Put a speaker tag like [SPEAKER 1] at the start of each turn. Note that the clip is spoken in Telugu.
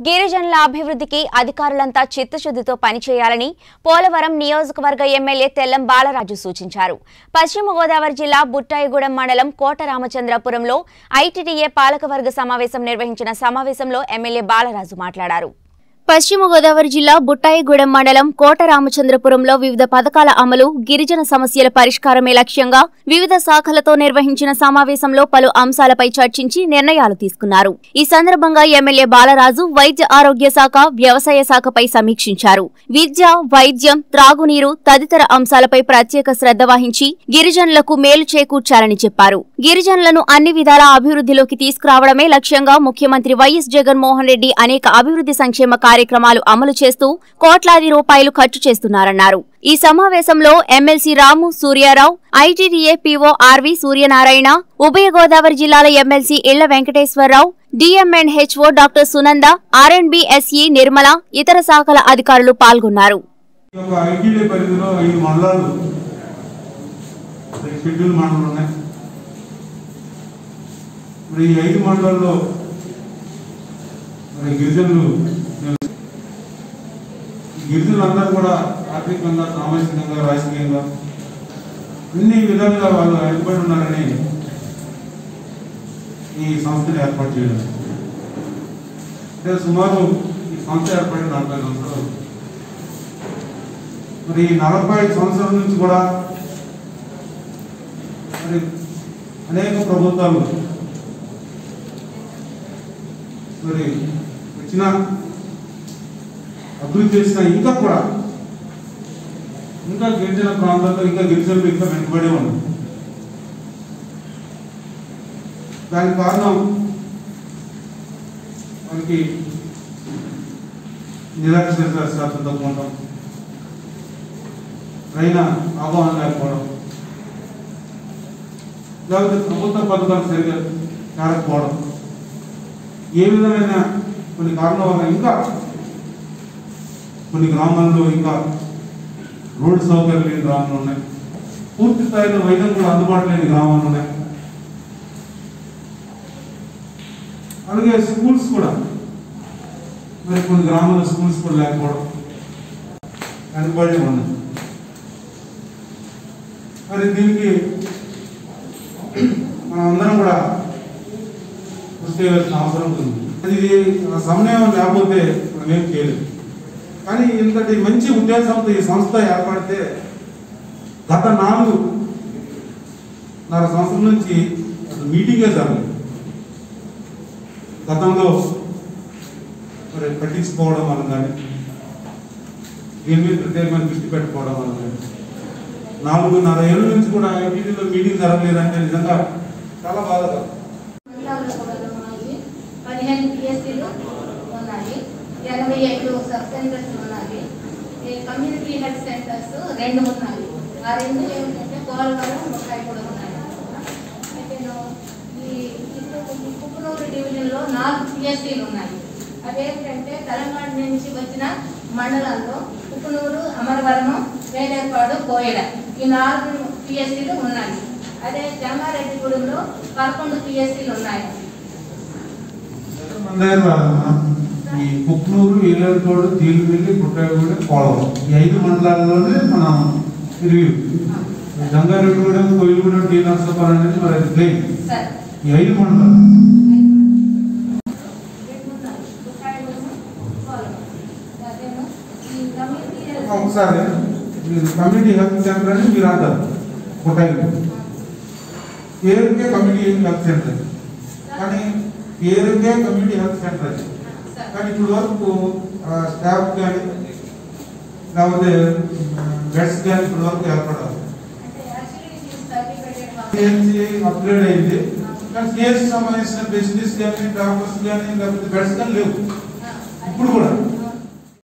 [SPEAKER 1] గిరిజనుల అభివృద్ధికి అధికారులంతా చిత్తశుద్ధితో పనిచేయాలని పోలవరం నియోజకవర్గ ఎమ్మెల్యే తెల్లం బాలరాజు సూచించారు పశ్చిమ గోదావరి జిల్లా బుట్టాయిగూడెం మండలం కోట రామచంద్రపురంలో ఐటీడీఏ పాలకవర్గ సమావేశం నిర్వహించిన సమావేశంలో ఎమ్మెల్యే బాలరాజు మాట్లాడారు పశ్చిమ గోదావరి జిల్లా బుట్టాయిగూడెం మండలం కోట రామచంద్రపురంలో వివిధ పథకాల అమలు గిరిజన సమస్యల పరిష్కారమే లక్ష్యంగా వివిధ శాఖలతో నిర్వహించిన సమావేశంలో పలు అంశాలపై చర్చించి నిర్ణయాలు తీసుకున్నారు ఈ సందర్భంగా ఎమ్మెల్యే బాలరాజు వైద్య ఆరోగ్య శాఖ వ్యవసాయ శాఖపై సమీక్షించారు విద్య వైద్యం త్రాగునీరు తదితర అంశాలపై ప్రత్యేక శ్రద్ధ వహించి గిరిజనులకు మేలు చేకూర్చాలని చెప్పారు గిరిజనులను అన్ని విధాల అభివృద్ధిలోకి తీసుకురావడమే లక్ష్యంగా ముఖ్యమంత్రి వైఎస్ జగన్మోహన్ రెడ్డి అనేక అభివృద్ధి సంక్షేమ కార్యక్రమాలు అమలు చేస్తూ కోట్లాది రూపాయలు ఖర్చు చేస్తున్నారన్నారు ఈ సమావేశంలో MLC Ramu Suryarao ITDA PO R V Suryanarayana ఉభయ గోదావరి జిల్లాల MLC Illa Venkateswararao DMN HO doctor Sunanda R and B SE Nirmala ఇతర శాఖల అధికారులు పాల్గొన్నారు
[SPEAKER 2] ఈ యొక్క ఐటీడీ పరిధిలో ఐదు మండలాలు మరి షెడ్యూల్ మండలాలు ఉన్నాయి మరి ఈ ఐదు మండలాల్లో మరి గిరిజనులు గిరిజనులు అందరూ కూడా ఆర్థికంగా సామాజికంగా రాజకీయంగా అన్ని విధాలుగా వాళ్ళు వెనుకబడి ఉన్నారని ఈ సంస్థను ఏర్పాటు చేయడం అంటే సుమారు ఈ సంస్థ ఏర్పడిన నలభై సంవత్సరాలు మరి ఈ నలభై ఐదు సంవత్సరాల నుంచి కూడా మరి అనేక ప్రభుత్వాలు మరి వచ్చిన అభివృద్ధి చేసిన ఇంకా కూడా ఇంకా గిరిజన ప్రాంతాల్లో ఇంకా గిరిజనులు ఇంకా వెనుకబడే ఉంది దానికి కారణం మనకి నిరక్షర శాతంతో ఉండడం పైన అవగాహన లేకపోవడం లేకపోతే ప్రభుత్వ పథకాలు సరిగా చేరకపోవడం ఏ విధమైన కొన్ని కారణాల వల్ల ఇంకా కొన్ని గ్రామాల్లో ఇంకా రోడ్డు సౌకర్యం లేని గ్రామాలు ఉన్నాయి పూర్తి స్థాయిలో వైద్యం కూడా అందుబాటులో లేని గ్రామాలు ఉన్నాయి అలాగే స్కూల్స్ కూడా మరి కొన్ని గ్రామాల్లో స్కూల్స్ కూడా లేకపోవడం వెనుకబడి ఉన్నాయి మరి దీనికి మనం అందరం కూడా కృషి చేయవలసిన అవసరం ఉంది అది ఇది సమన్వయం లేకపోతే మనం ఏం చేయలేదు కానీ ఇంతటి మంచి ఉద్దేశంతో ఈ సంస్థ ఏర్పడితే గత నాలుగు నర సంవత్సరం నుంచి అసలు మీటింగే జరగలేదు గతంలో మరి పట్టించుకోవడం వల్ల కానీ దీని మీద ప్రత్యేకమైన దృష్టి పెట్టుకోవడం వల్ల కానీ నాలుగున్నర ఏళ్ళ నుంచి కూడా ఐటీడీలో మీటింగ్ జరగలేదంటే నిజంగా చాలా బాధగా
[SPEAKER 3] మండలాల్లో కూడా ఉన్నాయి పదిహేను పిఎస్సీలు ఉన్నాయి ఎనభై ఐదు సబ్ సెంటర్స్ ఉన్నాయి ఈ కమ్యూనిటీ హెల్త్ సెంటర్స్ రెండు ఉన్నాయి ఆ రెండు ఏమిటంటే పోలవరం ముక్కాయి కూడా ఉన్నాయి అయితే నువ్వు ఈ ఇప్పుడు ఈ కుక్కునూరు డివిజన్లో నాలుగు పిఎస్సీలు ఉన్నాయి అవేంటంటే తెలంగాణ నుంచి వచ్చిన మండలాల్లో కుక్కునూరు అమరవరము వేలేపాడు కోయడ ఈ నాలుగు పిఎస్సీలు ఉన్నాయి అదే జంగారెడ్డిగూడెంలో పదకొండు పిఎస్సీలు ఉన్నాయి
[SPEAKER 2] మన దగ్గర ఈ కుక్నూరు ఏలూరుకోడు తీలువెల్లి పుట్టగూడెం పోలవరం ఈ ఐదు మండలాల్లోనే మనం రివ్యూ జంగారెడ్డిగూడెం కోయిలగూడెం టీ నర్సపల్లి అనేది మరి అది ప్లేన్
[SPEAKER 3] సరే
[SPEAKER 2] ఈ ఐదు మండలాలు ఒకసారి మీరు కమ్యూనిటీ హెల్త్ సెంటర్ అని మీరు అంటారు పుట్టగూడెం పేరుకే కమ్యూనిటీ హెల్త్ సెంటర్ కానీ పేరుకే కమ్యూనిటీ హెల్త్ సెంటర్ అది కానీ ఇప్పుడు వరకు స్టాఫ్ కానీ లేకపోతే బెడ్స్ కానీ ఇప్పుడు వరకు ఏర్పడాలి సిఎన్సి అప్గ్రేడ్ అయింది కానీ సిఎన్సి సంబంధించిన ఫెసిలిటీస్ కానీ డాక్టర్స్ కానీ లేకపోతే బెడ్స్ కానీ లేవు ఇప్పుడు కూడా